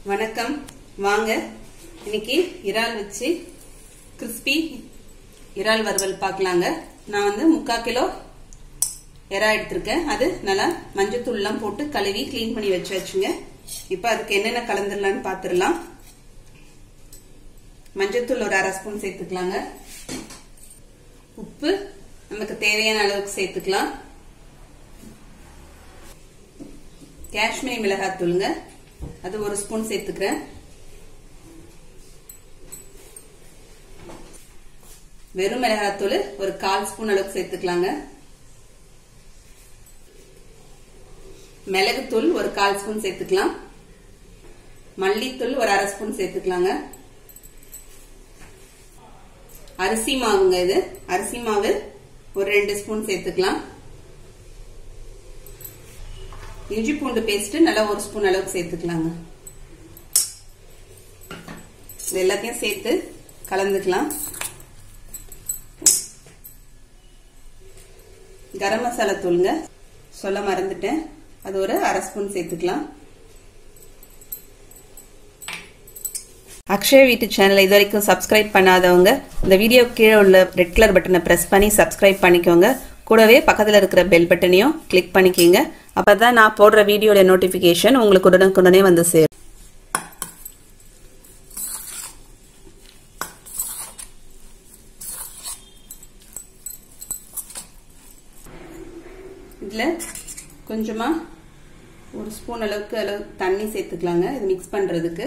வணக்கம் வாங்க இன்னைக்கு இறால் வச்சு கிறிஸ்பி இறால் வறுவல் பார்க்கலாங்க நான் வந்து முக்கால் கிலோ இறா எடுத்திருக்கேன் அது நல்லா மஞ்சத்தூள்லாம் போட்டு கழுவி க்ளீன் பண்ணி வச்சாச்சுங்க இப்போ அதுக்கு என்னென்ன கலந்துடலான்னு பார்த்துடலாம் மஞ்சத்தூள் ஒரு அரை ஸ்பூன் சேர்த்துக்கலாங்க உப்பு நமக்கு தேவையான அளவுக்கு சேர்த்துக்கலாம் காஷ்மீரி மிளகாய் தூளுங்க அது ஒரு ஸ்பூன் சேர்த்துக்கிறேன் வெறும் மிளகாத்தூள் ஒரு கால் ஸ்பூன் அளவுக்கு சேர்த்துக்கலாங்க மிளகுத்தூள் ஒரு கால் ஸ்பூன் சேர்த்துக்கலாம் மல்லித்தூள் ஒரு அரை ஸ்பூன் சேர்த்துக்கலாங்க அரிசி மாவுங்க இது அரிசி மாவு ஒரு ரெண்டு ஸ்பூன் சேர்த்துக்கலாம் இஞ்சி பூண்டு பேஸ்ட் நல்லா ஒரு ஸ்பூன் அளவுக்கு சேர்த்துக்கலாங்க இது எல்லாத்தையும் சேர்த்து கலந்துக்கலாம் கரம் மசாலா தூளுங்க சொல்ல மறந்துட்டேன் அது ஒரு அரை ஸ்பூன் சேர்த்துக்கலாம் அக்ஷய வீட்டு சேனலை இது வரைக்கும் சப்ஸ்கிரைப் பண்ணாதவங்க இந்த வீடியோ கீழே உள்ள ரெட் கலர் பட்டனை ப்ரெஸ் பண்ணி சப்ஸ்கிரைப் பண்ணிக்கோங்க கூடவே பக்கத்தில் இருக்கிற பெல் பட்டனையும் கிளிக் பண்ணிக்கிங்க அப்போ தான் நான் போடுற வீடியோட நோட்டிஃபிகேஷன் உங்களுக்கு உடனுக்குடனே வந்து சேரும் இதில் கொஞ்சமாக ஒரு ஸ்பூன் அளவுக்கு அளவு தண்ணி சேர்த்துக்கலாங்க இது மிக்ஸ் பண்ணுறதுக்கு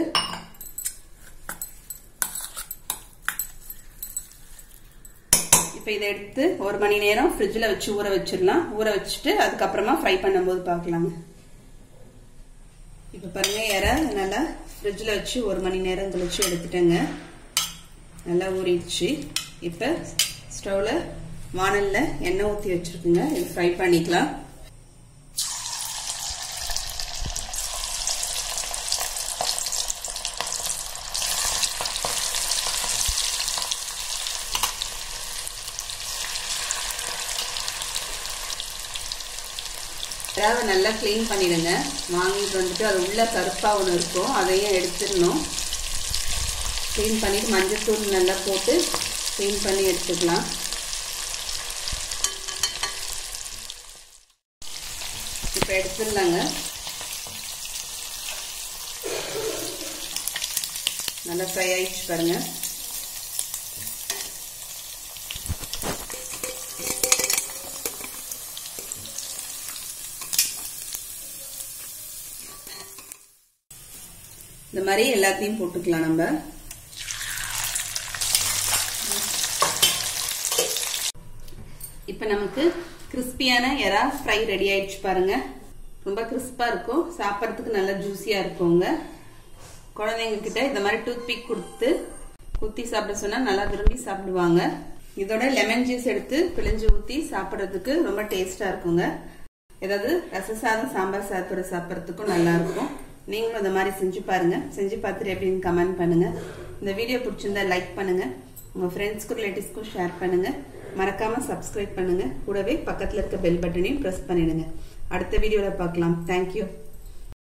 இப்போ இதை எடுத்து ஒரு மணி நேரம் ஃப்ரிட்ஜில் வச்சு ஊற வச்சிடலாம் ஊற வச்சுட்டு அதுக்கப்புறமா ஃப்ரை பண்ணும்போது பார்க்கலாங்க இப்போ பாருங்க இறை நல்லா ஃப்ரிட்ஜில் வச்சு ஒரு மணி நேரம் கழிச்சு எடுத்துட்டேங்க நல்லா ஊறிடுச்சு இப்போ ஸ்டவ்வில் வானலில் எண்ணெய் ஊற்றி வச்சுருக்குங்க இது ஃப்ரை பண்ணிக்கலாம் இறாவை நல்லா க்ளீன் பண்ணிடுங்க வாங்கிட்டு வந்துட்டு அது உள்ள கருப்பாக ஒன்று இருக்கும் அதையும் எடுத்துடணும் க்ளீன் பண்ணிட்டு மஞ்சத்தூள் நல்லா போட்டு க்ளீன் பண்ணி எடுத்துக்கலாம் இப்போ எடுத்துடலாங்க நல்லா ஃப்ரை ஆயிடுச்சு பாருங்க இந்த மாதிரி எல்லாத்தையும் போட்டுக்கலாம் நம்ம இப்போ நமக்கு கிறிஸ்பியான எறா ஃப்ரை ரெடி ஆயிடுச்சு பாருங்க ரொம்ப கிறிஸ்பா இருக்கும் சாப்பிட்றதுக்கு நல்லா ஜூஸியா இருக்குங்க குழந்தைங்க கிட்ட இந்த மாதிரி டூத் பிக் கொடுத்து குத்தி சாப்பிட சொன்னா நல்லா விரும்பி சாப்பிடுவாங்க இதோட லெமன் ஜூஸ் எடுத்து பிழிஞ்சு ஊத்தி சாப்பிட்றதுக்கு ரொம்ப டேஸ்டா இருக்குங்க ஏதாவது ரச சாதம் சாம்பார் சாதத்தோட சாப்பிட்றதுக்கும் நல்லா இருக்கும் நீங்களும் இந்த மாதிரி செஞ்சு பாருங்க செஞ்சு பார்த்துட்டு எப்படின்னு கமெண்ட் பண்ணுங்க இந்த வீடியோ பிடிச்சிருந்தா லைக் பண்ணுங்க உங்க ஃப்ரெண்ட்ஸ்க்கும் ரிலேட்டிவ்ஸ்க்கும் ஷேர் பண்ணுங்க மறக்காம சப்ஸ்கிரைப் பண்ணுங்க கூடவே பக்கத்துல இருக்க பெல் பட்டனையும் ப்ரெஸ் பண்ணிடுங்க அடுத்த வீடியோல பார்க்கலாம் தேங்க்யூ